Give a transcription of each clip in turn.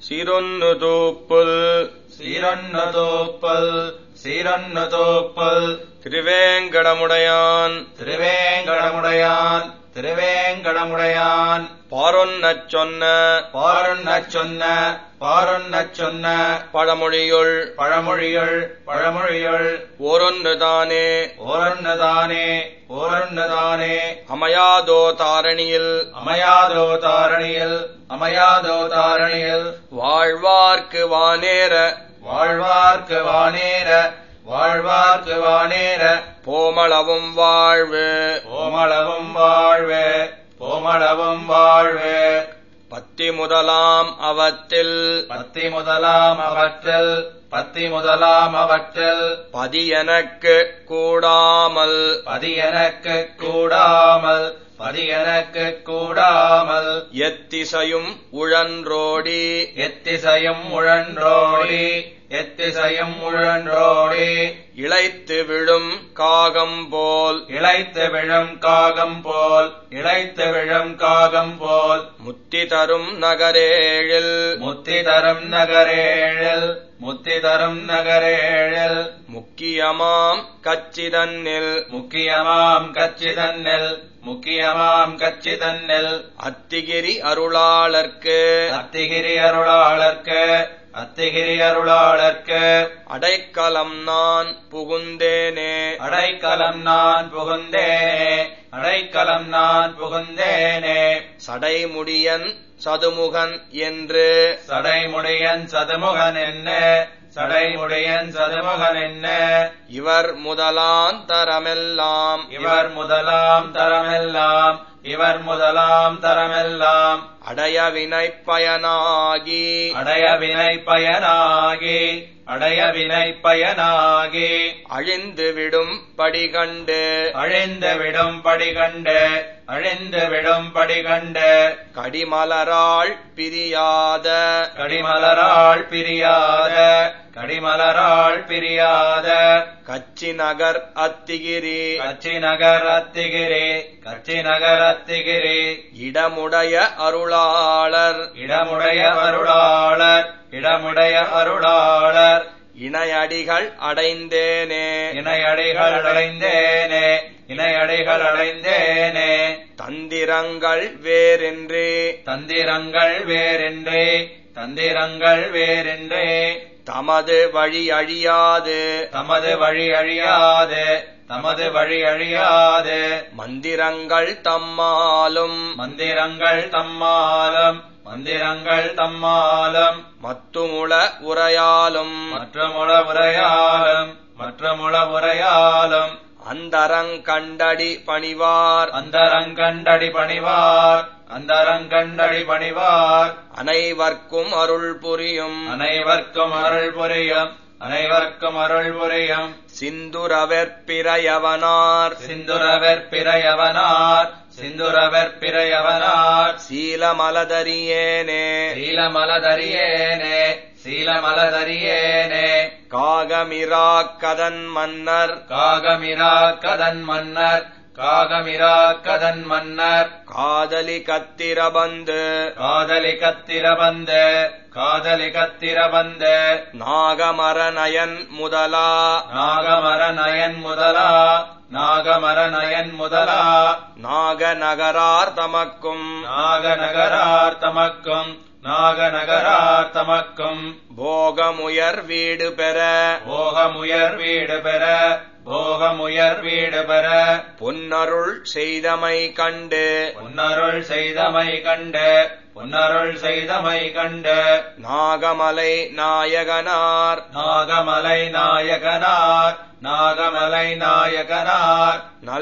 சிரொன்னு தூப்புல் சீரொன்னு தூப்பல் சீரொன்னு தூப்பல் திருவேங்கடமுடையான் திருவேங்கடமுடையான் திருவேங்கடமுடையான் பாரொன்னச் சொன்ன பாருண்ணச் சொன்ன பாருண்ணச் சொன்ன பழமொழியுள் பழமொழியுள் பழமொழியுள் ஓரொன்று தானே ஓரொன்னுதானே ஓரொன்னுதானே அமையாதோ தாரணியில் அமையாதோ தாரணியில் அமையாதோ தாரணியில் வாழ்வார்க்கு வானேற வாழ்வார்க்கு வானேர வாழ்வார்க்கு வானேர போமளவும் வாழ்வு போமளவும் வாழ்வே போமளவும் வாழ்வே பத்தி முதலாம் அவத்தில் பத்தி முதலாம் அவற்றில் பத்தி முதலாம் அவற்றில் பதி எனக்கு கூடாமல் பதி எனக்கு கூடாமல் பதி எனக்கு கூடாமல் எத்திசையும் உழன்றோடி எத்திசையும் உழன்றோடி எத்திசையும் உழன்றோடி இளைத்து விழும் காகம் போல் இளைத்து விழும் காகம் போல் இளைத்து விழும் காகம் போல் முத்தி தரும் நகரேழில் முத்தி தரும் நகரேழில் முத்தி தரும் நகரேழில் முக்கியமாம் கச்சிதன்னில் முக்கியமாம் கச்சி தன்னில் முக்கியமாம் கச்சி தன்னில் அத்திகிரி அருளாளர்க்கு அத்திகிரி அருளாளர்க்கு அத்திகிரி அருளாளர்க்கு அடைக்கலம் நான் புகுந்தேனே அடைக்கலம் நான் புகுந்தேனே அடைக்கலம் நான் புகுந்தேனே சடைமுடியன் சதுமுகன் என்று சடைமுடையன் சதுமுகன் என்ன சடைமுடையன் சதுமுகன் என்ன இவர் முதலாந்தரமெல்லாம் இவர் முதலாம் தரமெல்லாம் இவர் முதலாம் தரமெல்லாம் அடைய வினைப் பயனாகி அடைய வினை பயனாகி அடைய வினை பயனாகி அழிந்து விடும் படிகண்டு அழிந்து விடும் படி கண்டு அழிந்து விடும் படி கண்டு கடிமலராள் பிரியாத கடிமலராள் பிரியாத கடிமலராள் பிரியாத கச்சி நகர் அத்திகிரி கச்சி நகர் அத்திகிரி கச்சி நகர் அத்திகிரி இடமுடைய அருளாளர் இடமுடைய அருளாளர் இடமுடைய அருளாளர் இணையடிகள் அடைந்தேனே இணையடிகள் அடைந்தேனே இணையடிகள் அடைந்தேனே தந்திரங்கள் வேறின்றி தந்திரங்கள் வேறென்றே தந்திரங்கள் வேறென்றே தமது வழி அழியாது தமது வழி அழியாது தமது வழி அழியாது மந்திரங்கள் தம்மாலும் மந்திரங்கள் தம்மாலும் மந்திரங்கள் தம்மாலும் மத்துமுள உரையாலும் மற்றமுள உரையாலும் மற்றமுள உரையாலும் அந்தரங்கண்டடி பணிவார் அந்தரங்கண்டடி பணிவார் அந்தரங்கண்டடி பணிவார் அனைவர்க்கும் அருள் புரியும் அனைவர்க்கும் அருள் புரியும் அனைவர்க்கும் அருள் புரியும் சிந்துரவெற்பிறையவனார் சிந்துரவர் பிறையவனார் சிந்துரவர் பிறையவனார் சீலமலதரியேனே சீலமலதரியேனே சீலமலதரியேனே காகமிரா கதன் மன்னர் காகமிரா கதன் மன்னர் காகமிரா கதன் மன்னர் காதலி கத்திரபந்து காதலி கத்திரபந்து காதலி கத்திரபந்து நாகமரநயன் முதலா நாகமர நயன் முதலா நாகமர நயன் முதலா நாகநகரார் தமக்கும் நாகநகரார் தமக்கும் நாகநகரார் தமக்கும் போகமுயர் வீடு பெற போகமுயர் வீடு பெற போகமுயர் வீடு பெற பொன்னருள் செய்தமை கண்டு பொன்னருள் செய்தமை கண்டு பொன்னருள் செய்தமை கண்டு நாகமலை நாயகனார் நாகமலை நாயகனார் நாகமலை நாயகனார்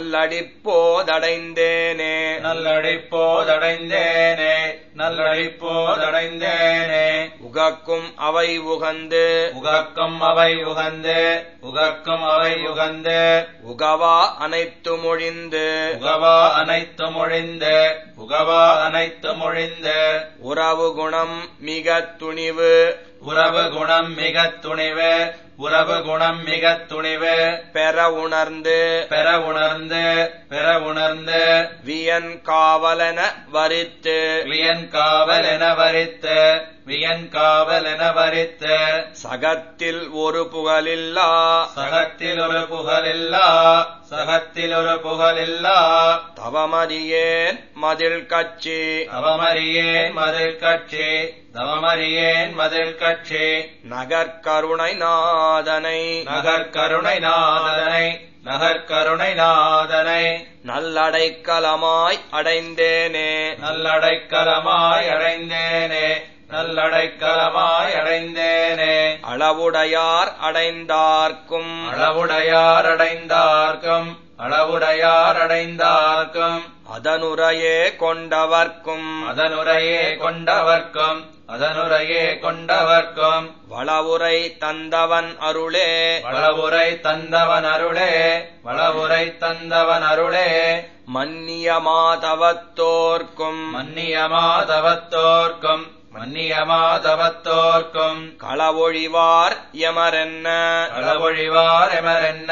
நல்லடிப்போதடைந்தேனே நல்லடிப்போதடைந்தேனே நல்லடிப்போதடைந்தேனே உகக்கும் அவை உகந்து உகக்கும் அவை உகந்து உகக்கும் அவை உகந்து உகவா அனைத்து மொழிந்து உகவா அனைத்து மொழிந்து உகவா அனைத்து மொழிந்து உறவு குணம் மிக துணிவு உறவு குணம் மிகத் துணிவு உறவு குணம் மிகத் துணிவு பெற உணர்ந்து பெற உணர்ந்து பெற உணர்ந்து வியன் காவலன வரித்து வியன் காவல் என வரித்து வியன் காவல் என வரித்து சகத்தில் ஒரு புகழில்லா சகத்தில் ஒரு புகழில்லா சகத்தில் ஒரு புகழில்லா தவமதியேன் மதில் கட்சி தவமறியேன் மதில் கட்சி தவமறியேன் மதில் கட்சி நகர்கருணை நாதனை நகர் கருணை நாதனை நகர் கருணை நாதனை நல்லடைக்கலமாய் அடைந்தேனே நல்லடைக்கலமாய் அடைந்தேனே நல்லடைக்கலமாய் அடைந்தேனே அளவுடையார் அடைந்தார்க்கும் அளவுடையார் அடைந்தார்க்கும் அளவுடையார் அடைந்தார்க்கும் அதனுரையே கொண்டவர்க்கும் அதனுரையே கொண்டவர்க்கும் அதனுரையே கொண்டவர்க்கும் வளவுரை தந்தவன் அருளே வளவுரை தந்தவன் அருளே வளவுரை தந்தவன் அருளே மன்னிய மாதவத்தோர்க்கும் மன்னியமாதவத்தோர்க்கும் மன்னியமாதவத்தோர்க்கும் களவொழிவார் எமரென்ன களவொழிவார் எமரென்ன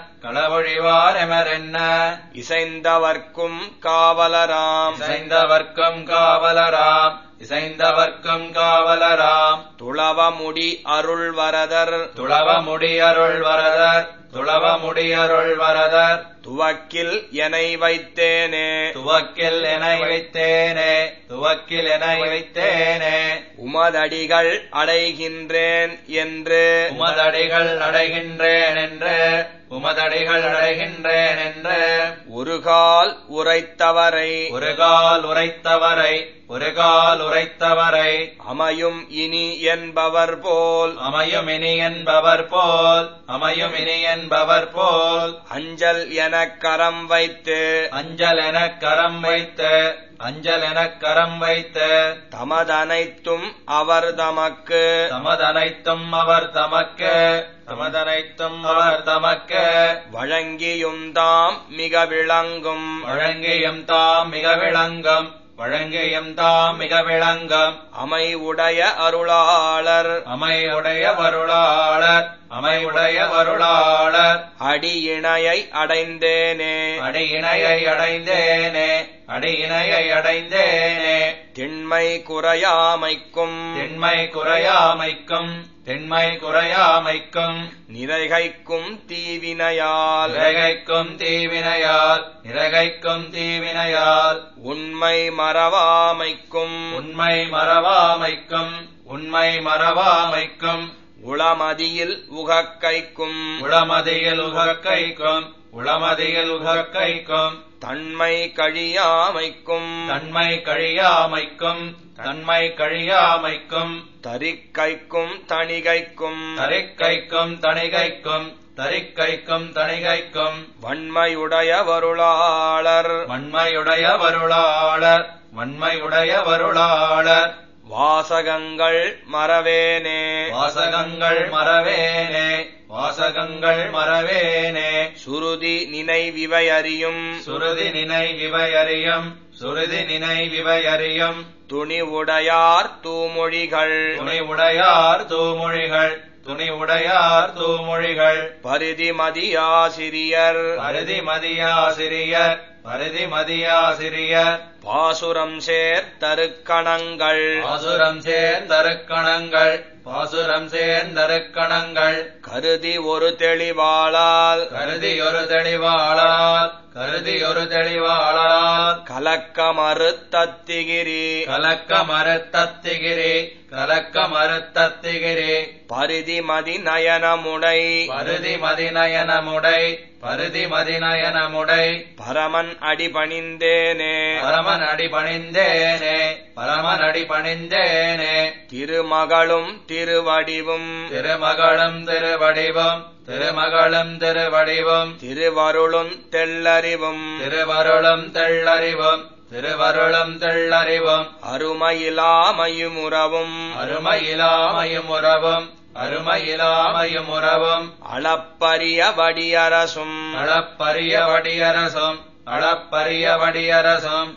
களவொழிவார் எமரென்ன இசைந்தவர்க்கும் காவலராம் இசைந்தவர்க்கும் காவலராம் இசைந்தவர்க்கும் காவலராம் துளவமுடி அருள்வரதர் துளவ முடியருள் வரதர் துளவ முடியருள் வரதர் துவக்கில் எனை வைத்தேனே துவக்கில் என வைத்தேனே துவக்கில் என வைத்தேனே உமதடிகள் அடைகின்றேன் என்று உமதடிகள் அடைகின்றேன் என்று உமதடிகள் அடைகின்றேன் என்று ஒரு கால் உரைத்தவரை ஒரு கால் உரைத்தவரை ஒரு கால் உரைத்தவரை அமையும் இனி என்பவர் போல் அமையும் இனி என்பவர் போல் அமையும் இனி என்பவர் போல் அஞ்சல் எனக் கரம் வைத்து அஞ்சல் எனக் கரம் வைத்து அஞ்சல் எனக் கரம் வைத்து தமதனைத்தும் அவர் தமக்கு தமதனைத்தும் அவர் தமக்கு தமதனைத்தும் அவர் தமக்கு வழங்கியும் தாம் மிக விளங்கும் வழங்கியும் தாம் மிக விளங்கும் வழங்கியும் தாம் மிக விளங்கும் அமை உடைய அருளாளர் அமையுடைய வருளாளர் அமையுடைய வருளாளர் அடியிணையை அடைந்தேனே அடியிணையை அடைந்தேனே அடியிணையை அடைந்தேனே திண்மை குறையாமைக்கும் திண்மை குறையாமைக்கும் திண்மை குறையாமைக்கும் நிறைகைக்கும் தீவினையால் நிறகைக்கும் தீவினையால் நிறகைக்கும் தீவினையால் உண்மை மறவாமைக்கும் உண்மை மறவாமைக்கும் உண்மை மறவாமைக்கும் உளமதியில் உகக்கைக்கும் உளமதியில் உகக்கைக்கும் உளமதியில் உகக்கைக்கும் தன்மை கழியாமைக்கும் தன்மை கழியாமைக்கும் தன்மை கழியாமைக்கும் தரிக்கைக்கும் தணிகைக்கும் தரிக்கைக்கும் தணிகைக்கும் தரிக்கைக்கும் தணிகைக்கும் வன்மையுடைய வருளாளர் வன்மையுடைய வருளாளர் வன்மையுடைய வருளாளர் வாசகங்கள் மறவேனே வாசகங்கள் மறவேனே வாசகங்கள் மறவேனே சுருதி நினைவிவை அறியும் சுருதி நினை விவையறியும் சுருதி நினை விவையறியும் துணிவுடையார் தூமொழிகள் துணை உடையார் தூமொழிகள் துணி உடையார் தூமொழிகள் பரிதி மதியாசிரியர் பருதி மதியாசிரியர் பருதி மதியாசிரியர் பாசுரம் சேர் தருக்கணங்கள் பாசுரம் சேர்ந்தருக்கணங்கள் பாசுரம் சேர்ந்தருக்கணங்கள் கருதி ஒரு தெளிவாளால் கருதி ஒரு தெளிவாளால் கருதி ஒரு தெளிவாளால் கலக்கமறு தத்திகிரி கலக்க மறுத்தத்திகிரி கலக்க மறுத்தத்திகிரி பரிதி மதி நயனமுடை பருதி மதிநயனமுடை பருதி மதிநயனமுடை பரமன் அடி பணிந்தேனே பரமன் அடி பணிந்தேனே பரமன் அடி பணிந்தேனே திருமகளும் திருவடிவும் திருமகளும் திருவடிவும் திருமகளும் திருவடிவும் திருவருளும் தெள்ளறிவும் திருவருளும் தெள்ளறிவும் திருவருளும் தெள்ளறிவும் அருமையிலாமையும் உறவும் அருமையிலாமையும் உறவும் அருமையிலாமையும் உறவும் அளப்பரிய வடியரசும் அளப்பரிய வடியரசும் அளப்பரிய வடியரசும்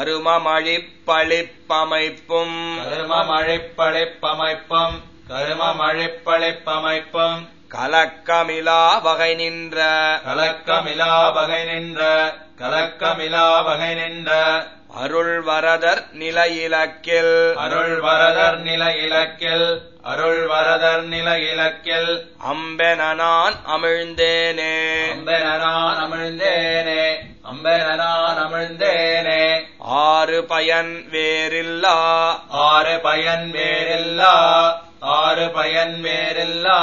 கருமமழிப்பளிப்பமைப்பும் கருமமழிப்பளிப்பமைப்பும் கருமமழிப்பளிப்பமைப்பும் கலக்கமிலா வகை நின்ற கலக்கமிலா வகை நின்ற கலக்கமிலா வகை நின்ற அருள் வரதர் நிலையிலக்கில் அருள் வரதர் நில இலக்கில் அருள் வரதர் நில இலக்கில் அம்பென நான் அமிழ்ந்தேனே அம்பெனரான் அமிழ்ந்தேனே அம்பெனரான் அமிழ்ந்தேனே ஆறு பயன் வேறில்லா ஆறு பயன் வேறில்லா ஆறு பயன் வேறில்லா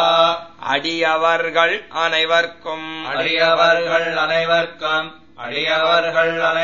அடியவர்கள் அனைவர்க்கும் அடியவர்கள் அனைவர்க்கும் அடியவர்கள் அனை